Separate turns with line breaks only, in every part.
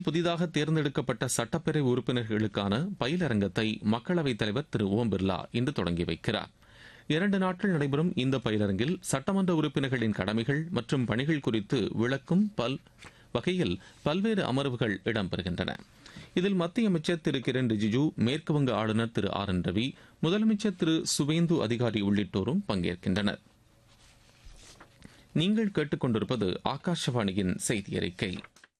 புதிதாக தேர்ந்தெடுக்கப்பட்ட சட்டப்பேரவை உறுப்பினர்களுக்கான பயிலரங்கத்தை மக்களவைத் தலைவர் திரு ஓம் பிர்லா இன்று தொடங்கி வைக்கிறார் இரண்டு நாட்கள் நடைபெறும் இந்த பயிலரங்கில் சட்டமன்ற உறுப்பினர்களின் கடமைகள் மற்றும் பணிகள் குறித்து விளக்கும் பல் வகையில் பல்வேறு அமர்வுகள் இடம்பெறுகின்றன இதில் மத்திய அமைச்சர் திரு கிரண் ரிஜிஜு மேற்குவங்க ஆளுநர் திரு ஆர் என் ரவி முதலமைச்சர் திரு சுவேந்து அதிகாரி உள்ளிட்டோரும் பங்கேற்கின்றனர் நீங்கள் கேட்டுக்கொண்டிருப்பது ஆகாஷவாணியின் செய்தி அறிக்கை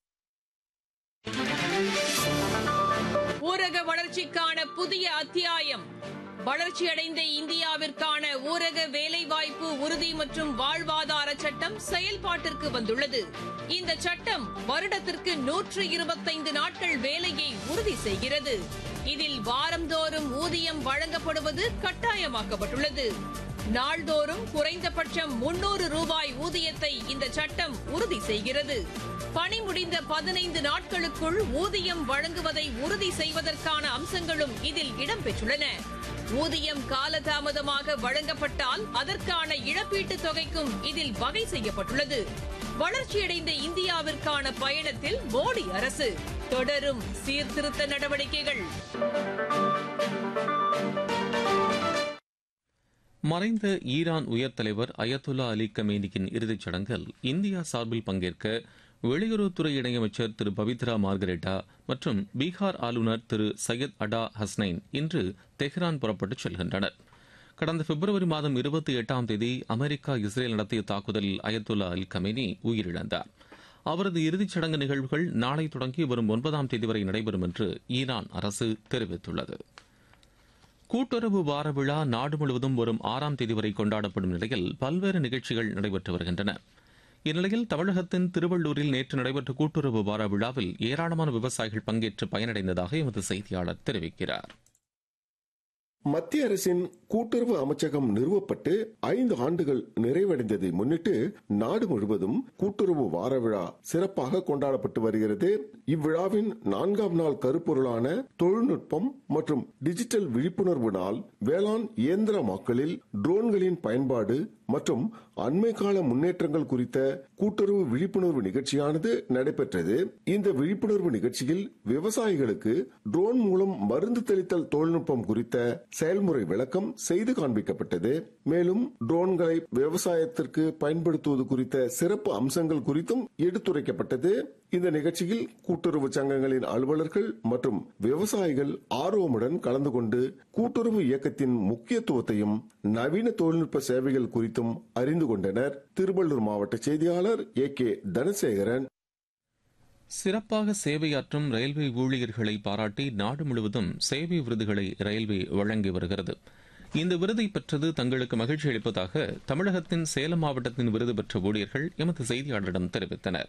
ஊரக வளர்ச்சிக்கான புதிய அத்தியாயம் வளர்ச்சியடைந்த இந்தியாவிற்கான ஊரக வேலைவாய்ப்பு உறுதி மற்றும் வாழ்வாதார சட்டம் செயல்பாட்டிற்கு வந்துள்ளது இந்த சட்டம் வருடத்திற்கு நூற்று இருபத்தைந்து நாட்கள் வேலையை உறுதி செய்கிறது இதில் வாரந்தோறும் ஊதியம் வழங்கப்படுவது கட்டாயமாக்கப்பட்டுள்ளது நாள்தோறும் குறைந்தபட்சம் முன்னூறு ரூபாய் ஊதியத்தை இந்த சட்டம் உறுதி செய்கிறது பணி முடிந்த பதினைந்து நாட்களுக்குள் ஊதியம் வழங்குவதை உறுதி செய்வதற்கான அம்சங்களும் இதில் இடம்பெற்றுள்ளன ஊதியம் காலதாமதமாக வழங்கப்பட்டால் அதற்கான இழப்பீட்டுத் தொகைக்கும் இதில் வகை செய்யப்பட்டுள்ளது வளர்ச்சியடைந்த இந்தியாவிற்கான பயணத்தில் மோடி அரசு தொடரும் சீர்திருத்த நடவடிக்கைகள்
மறைந்த ஈரான் உயர் தலைவர் அயத்துல்லா அலி கமேனியின் இறுதிச் சடங்கில் இந்தியா சார்பில் பங்கேற்க வெளியுறவுத்துறை இணையமைச்சர் திரு பவித்ரா மார்கரெட்டா மற்றும் பீகார் ஆளுநர் திரு சையத் அடா ஹஸ்னைன் இன்று தெஹ்ரான் புறப்பட்டுச் செல்கின்றனர் கடந்த பிப்ரவரி மாதம் இருபத்தி எட்டாம் தேதி அமெரிக்கா இஸ்ரேல் நடத்திய தாக்குதலில் அயத்துல்லா அல் கமேனி உயிரிழந்தார் அவரது இறுதிச் சடங்கு நிகழ்வுகள் நாளை தொடங்கி வரும் ஒன்பதாம் தேதி வரை நடைபெறும் என்று ஈரான் அரசு தெரிவித்துள்ளது கூட்டுறவு வார விழா நாடு முழுவதும் வரும் ஆறாம் தேதி வரை கொண்டாடப்படும் நிலையில் பல்வேறு நிகழ்ச்சிகள் நடைபெற்று வருகின்றன இந்நிலையில் தமிழகத்தின் திருவள்ளூரில் நேற்று நடைபெற்ற கூட்டுறவு வார விழாவில் ஏராளமான விவசாயிகள் பங்கேற்று பயனடைந்ததாக எமது செய்தியாளர் தெரிவிக்கிறார்
மத்திய அரசின் கூட்டுறவு அமைச்சகம் நிறுவப்பட்டு ஐந்து ஆண்டுகள் நிறைவடைந்ததை முன்னிட்டு நாடு முழுவதும் கூட்டுறவு வார விழா சிறப்பாக கொண்டாடப்பட்டு வருகிறது இவ்விழாவின் நான்காம் நாள் கருப்பொருளான தொழில்நுட்பம் மற்றும் டிஜிட்டல் விழிப்புணர்வு நாள் வேளாண் இயந்திரமாக்கலில் ட்ரோன்களின் பயன்பாடு மற்றும் அண்மை கால முன்னேற்றங்கள் குறித்த கூட்டுறவு விழிப்புணர்வு நிகழ்ச்சியானது நடைபெற்றது இந்த விழிப்புணர்வு நிகழ்ச்சியில் விவசாயிகளுக்கு ட்ரோன் மூலம் மருந்து தெளித்தல் தொழில்நுட்பம் குறித்த செயல்முறை விளக்கம் செய்து காண்பிக்கப்பட்டது மேலும் ட்ரோன்களை விவசாயத்திற்கு பயன்படுத்துவது குறித்த சிறப்பு அம்சங்கள் குறித்தும் எடுத்துரைக்கப்பட்டது இந்த நிகழ்ச்சியில் கூட்டுறவு சங்கங்களின் அலுவலர்கள் மற்றும் விவசாயிகள் ஆர்வமுடன் கலந்து கொண்டு கூட்டுறவு இயக்கத்தின் முக்கியத்துவத்தையும் நவீன தொழில்நுட்ப சேவைகள் குறித்தும் அறிந்து கொண்டனர் திருவள்ளூர் மாவட்ட செய்தியாளர் ஏ கே தனசேகரன்
சிறப்பாக சேவையாற்றும் ரயில்வே ஊழியர்களை பாராட்டி நாடு முழுவதும் சேவை விருதுகளை ரயில்வே வழங்கி வருகிறது இந்த விருதை பெற்றது தங்களுக்கு மகிழ்ச்சி அளிப்பதாக தமிழகத்தின் சேலம் மாவட்டத்தின் விருது பெற்ற ஊழியர்கள் எமது செய்தியாளரிடம் தெரிவித்தனர்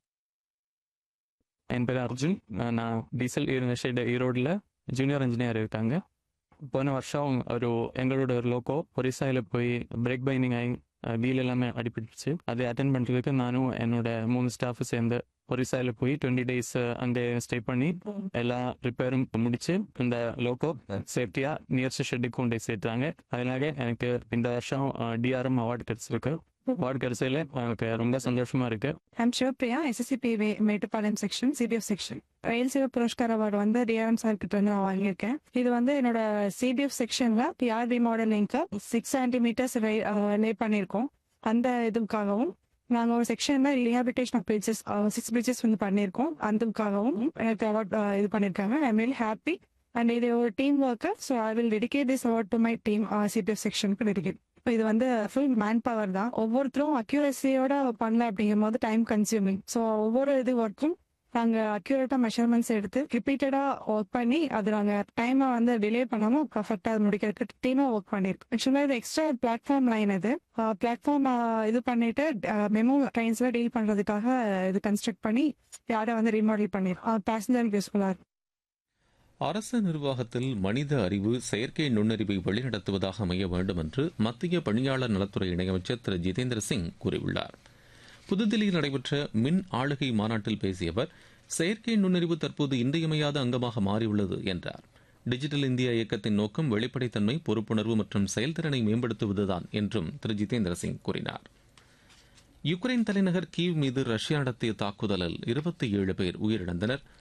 என் பேர் அர்ஜுன் நான் டீசல் யூனிவர்சிட்டி ஈரோடில் ஜூனியர் இன்ஜினியர் இருக்காங்க போன வருஷம் ஒரு எங்களோட ஒரு லோக்கோ ஒரிசாயில் போய் பிரேக் பைனிங் ஆகி வீல் எல்லாமே அடிபட்டுச்சு அதை அட்டன் பண்ணுறதுக்கு நானும் என்னோட மூணு ஸ்டாஃப் சேர்ந்து ஒரிசாயில் போய் டுவெண்ட்டி டேஸ் அங்கே ஸ்டே பண்ணி எல்லா ரிப்பேரும் முடிச்சு இந்த லோக்கோ சேஃப்டியாக நியர்ஸ்ட் ஷெட்டுக்கு கொண்டு போய் சேர்த்தாங்க அதனால எனக்கு இந்த வருஷம் டிஆர்எம் அவார்டு கிடைச்சிருக்கு அவார்டு கிடைச்சதுல எனக்கு ரொம்ப சந்தோஷமா இருக்கு
I'm Shivpriya, SSCP Mettupalayam section CBF section rail Seva Puraskar award வந்து டிஆர்எம் சார் கிட்ட வந்து நான் வாங்கியிருக்கேன் இது வந்து என்னோட சிபிஎஃப் செக்ஷன்ல பிஆர்டி மாடலிங்க்கு சிக்ஸ் சென்டிமீட்டர்ஸ் லே பண்ணியிருக்கோம் அந்த இதுக்காகவும் நாங்கள் ஒரு செக்ஷன்ல rehabilitation of bridges six bridges வந்து பண்ணியிருக்கோம் அதுக்காகவும் எனக்கு அவார்ட் இது பண்ணியிருக்காங்க ஐ வெரி ஹாப்பி அண்ட் இது ஒரு team work so I will dedicate this award to my team CBF செக்ஷனுக்கு டெடிகேட் இது வந்து ஃபுல் மேன் பவர் தான் ஒவ்வொருத்தரும் அக்யூரஸியோட பண்ணல அப்படிங்கும் போது டைம் கன்சியூமிங் ஸோ ஒவ்வொரு இது ஒர்க்கும் நாங்கள் அக்யூரேட்டாக மெஷர்மெண்ட்ஸ் எடுத்து ரிப்பீட்டடாக ஒர்க் பண்ணி அது நாங்கள் டைமை வந்து டிலே பண்ணாமல் பர்ஃபெக்டாக முடிக்கிறதுக்கு டீமாக ஒர்க் பண்ணியிருக்கோம் ஆக்சுவலாக இது எக்ஸ்ட்ரா பிளாட்ஃபார்ம் லைன் இது பிளாட்ஃபார்ம் இது பண்ணிட்டு மெமோ ட்ரெயின்ஸில் டீல் பண்ணுறதுக்காக இது கன்ஸ்ட்ரக்ட் பண்ணி யாரை வந்து ரீமாடல் பண்ணியிருக்கோம் பேசஞ்சருக்கு யூஸ்ஃபுல்லாக இருக்கும்
அரசு நிர்வாகத்தில் மனித அறிவு செயற்கை நுண்ணறிவை வழிநடத்துவதாக அமைய வேண்டும் என்று மத்திய பணியாளர் நலத்துறை இணையமைச்சர் திரு ஜிதேந்திர சிங் கூறியுள்ளார் புதுதில்லியில் நடைபெற்ற மின் ஆளுகை மாநாட்டில் பேசிய அவர் செயற்கை நுண்ணறிவு தற்போது இன்றியமையாத அங்கமாக மாறியுள்ளது என்றார் டிஜிட்டல் இந்தியா இயக்கத்தின் நோக்கம் வெளிப்படைத்தன்மை பொறுப்புணர்வு மற்றும் செயல்திறனை மேம்படுத்துவதுதான் என்றும் திரு ஜிதேந்திர சிங் கூறினார் யுக்ரைன் தலைநகர் கீவ் மீது ரஷ்யா நடத்திய தாக்குதலில் இருபத்தி ஏழு பேர் உயிரிழந்தனர்